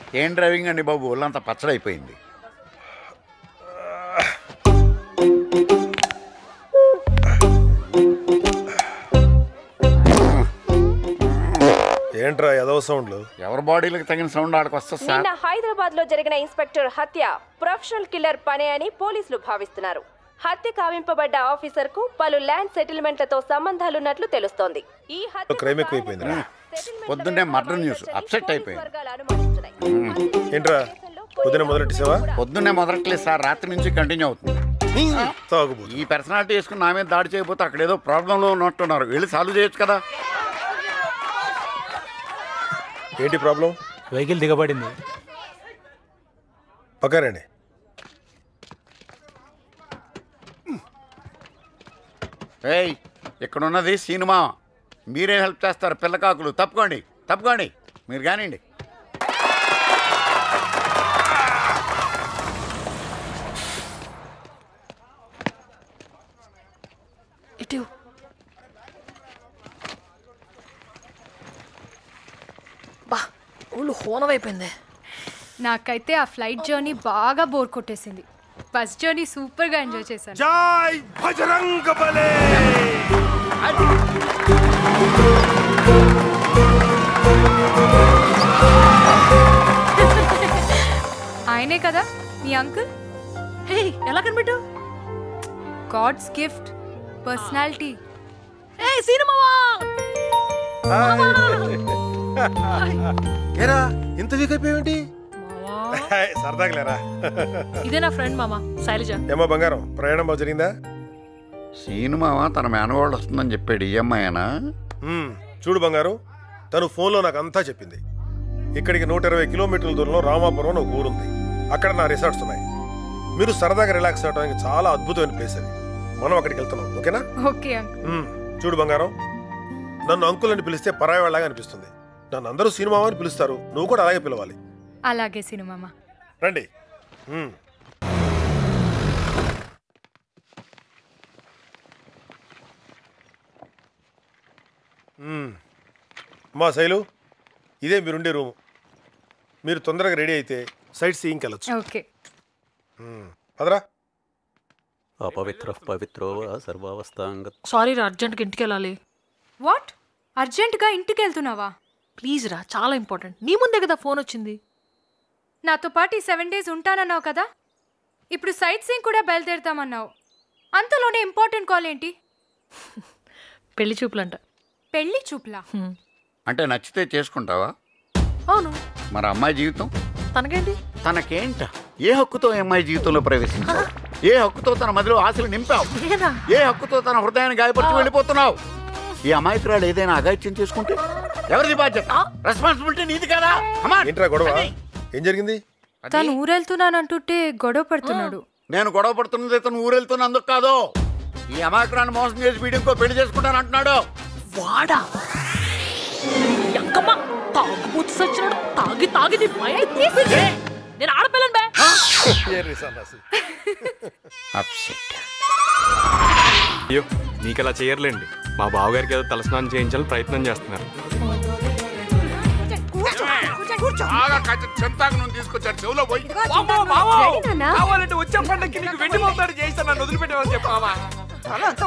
ఏం డ్రైవింగ్ అండి బాబు ఒళ్ళంతా పచ్చడైపోయింది ఏంట్రా ఎదవ సౌండ్లు ఎవరి బాడీలకు తగిన సౌండ్ ఆడకు వస్తుంది సార్ నిన్న హైదరాబాద్ లో జరిగిన ఇన్స్పెక్టర్ హత్య ప్రొఫెషనల్ కిల్లర్ పనే అని పోలీసులు భావిస్తున్నారు హత్య కావింపబడ్డ ఆఫీసర్ కు పలు ల్యాండ్ సెటిల్మెంట్లతో సంబంధాలున్నట్లు తెలుస్తోంది ఈ హత్య క్రైమ్ ఎక్కువైపోయిందిరా. పొద్దున్నే murder news. Upset అయిపోయింది. ఏంట్రా పొద్దున మొదలెట్టేసావా పొద్దున్నే మొదలట్లేదు సార్ రాత్రి నుంచి కంటిన్యూ అవుతుంది తాగుబోతు ఈ పర్సనాలిటీ వేసుకుని నా మీద దాడి చేయకపోతే అక్కడ ఏదో ప్రాబ్లంలో ఉన్నట్టున్నారు వెళ్ళి సాల్వ్ చేయొచ్చు కదా ఏంటి ప్రాబ్లం వెహికల్ దిగబడింది పక్కనండి ఏయ్ ఇక్కడ ఉన్నది సినిమా మీరే హెల్ప్ చేస్తారు పిల్లకాకులు తప్పుకోండి తప్పుకోండి మీరు కానివ్వండి ఇటు బా ఊళ్ళు హోనమైపోయింది నాకైతే ఆ ఫ్లైట్ జర్నీ బాగా బోర్ కొట్టేసింది బస్ జర్నీ సూపర్గా ఎంజాయ్ చేశాను జై భజరంగ బలే ఆయనే కదా మీ అంకుల్ హే ఎలా కనిపెట్టావు గాడ్స్ గిఫ్ట్ పర్సనాలిటీ ఏ సినిమావా ఏరా ఇంత వీక్ అయిపోయావేంటి సరదాగా లేరా ఇదే నా ఫ్రెండ్ మామ శైలజ ఏమో బంగారం ప్రయాణం బాగా జరిగిందా సినిమా తన మేనవాళ్ళు వస్తుందని చెప్పాడు ఈఎంఐ అయినా మ్మ్. చూడు బంగారు తను ఫోన్లో నాకు అంతా చెప్పింది ఇక్కడికి నూట ఇరవై కిలోమీటర్ల దూరంలో రామాపురం అని ఒక ఊరుంది అక్కడ నా రిసార్ట్స్ ఉన్నాయి మీరు సరదాగా రిలాక్స్ అవడానికి చాలా అద్భుతమైన ప్లేస్ అది మనం అక్కడికి వెళ్తున్నాం ఓకేనా ఓకే అంకుల్ మ్మ్. చూడు బంగారం నన్ను అంకుల్ అని పిలిస్తే పరాయి వాళ్ళగా అనిపిస్తుంది నన్ను అందరూ సినిమా అని పిలుస్తారు నువ్వు కూడా అలాగే పిలవాలి అలాగే సినిమా రండి మ్మ్. మ్మ్. మా శైలు ఇదే మీరుండే రూము మీరు తొందరగా రెడీ అయితే సైట్ సీయింగ్కి వెళ్ళొచ్చు ఓకే పదరా అపవిత్ర పవిత్రో వా సర్వావస్థాంగ సారీ రా అర్జెంట్గా ఇంటికి వెళ్ళాలి వాట్ అర్జెంటుగా ఇంటికి వెళ్తున్నావా ప్లీజ్ రా చాలా ఇంపార్టెంట్ నీ ముందే కదా ఫోన్ వచ్చింది నాతో పాటు ఈ సెవెన్ డేస్ ఉంటానన్నావు కదా ఇప్పుడు సైట్ సీయింగ్ కూడా బయలుదేరుతామన్నావు అంతలోనే ఇంపార్టెంట్ కాల్ ఏంటి పెళ్లి చూపులంట పెళ్లి చూపులా హ్మ్. అంటే నచ్చితే చేసుకుంటావా అవును మరి అమ్మాయి జీవితం తనకేంటి తనకేంట ఏ హక్కుతో ఈ అమ్మాయి జీవితంలో ప్రవేశించావు ఏ హక్కుతో తన మదిలో ఆశలు నింపావు నేనా ఏ హక్కుతో తన హృదయాన్ని గాయపడుతూ వెళ్ళిపోతున్నావు ఈ అమాయకురాలు ఏదైనా అగాయిత్యం చేసుకుంటే ఎవరిది బాధ్యత రెస్పాన్సిబిలిటీ నీది కదా Come on. ఏంట్రా గొడవ అది. ఏం జరిగింది అది. తను ఊరెళ్తున్నానంటుంటే గొడవ పడుతున్నాడు నేను గొడవ పడుతున్నది తను ఊరెళ్తున్నందుకు కాదు ఈ అమాయకురాన్ని మోసం చేసి వీడి ఇంకో పెళ్లి చేసుకుంటాను అంటున్నాడు వాడా ఎంకమ్మ తాగుబోతు సచ్చినాడు తాగి తాగి నీ మైండ్ తీసేసి. నేను ఆడపిల్లని బే ఏర్రి సన్నాసి. అప్సెట్ అయ్యో మీకు అలా చేయర్లేండి మా బావగారికి ఏదో తలస్నానం చేయించాలని ప్రయత్నం చేస్తున్నారు బాగా చెప్తాక నువ్వు తీసుకొచ్చాడు చెవులో పోయి కావాలంటే వచ్చే పండక్కి నీకు వెండి మొత్తాడు చేయిస్తాను నన్ను వదిలిపెట్టేవని చెప్పావా